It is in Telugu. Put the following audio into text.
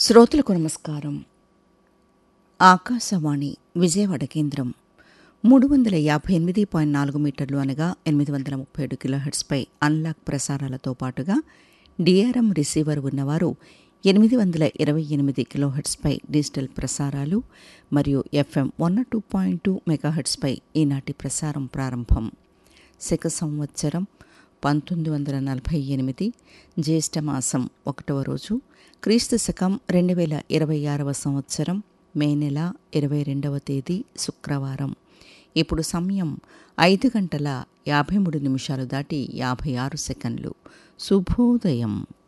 శ్రోతలకు నమస్కారం ఆకాశవాణి విజయవాడ కేంద్రం మూడు వందల యాభై ఎనిమిది పాయింట్ నాలుగు మీటర్లు అనగా ఎనిమిది వందల ముప్పై ఏడు కిలోహెర్ట్స్పై అన్లాక్ ప్రసారాలతో పాటుగా డిఆర్ఎం రిసీవర్ ఉన్నవారు ఎనిమిది వందల ఇరవై ఎనిమిది కిలోహెర్ట్స్పై డిజిటల్ ప్రసారాలు మరియు FM one two point two మెగాహెర్ట్స్పై ఈనాటి ప్రసారం ప్రారంభం శక సంవత్సరం పంతొమ్మిది వందల నలభై ఎనిమిది జ్యేష్ఠమాసం ఒకటవ రోజు క్రీస్తు శకం రెండు వేల ఇరవై ఆరవ సంవత్సరం మే నెల ఇరవై రెండవ తేదీ శుక్రవారం ఇప్పుడు సమయం ఐదు గంటల యాభై మూడు నిమిషాలు దాటి యాభై ఆరు సెకండ్లు శుభోదయం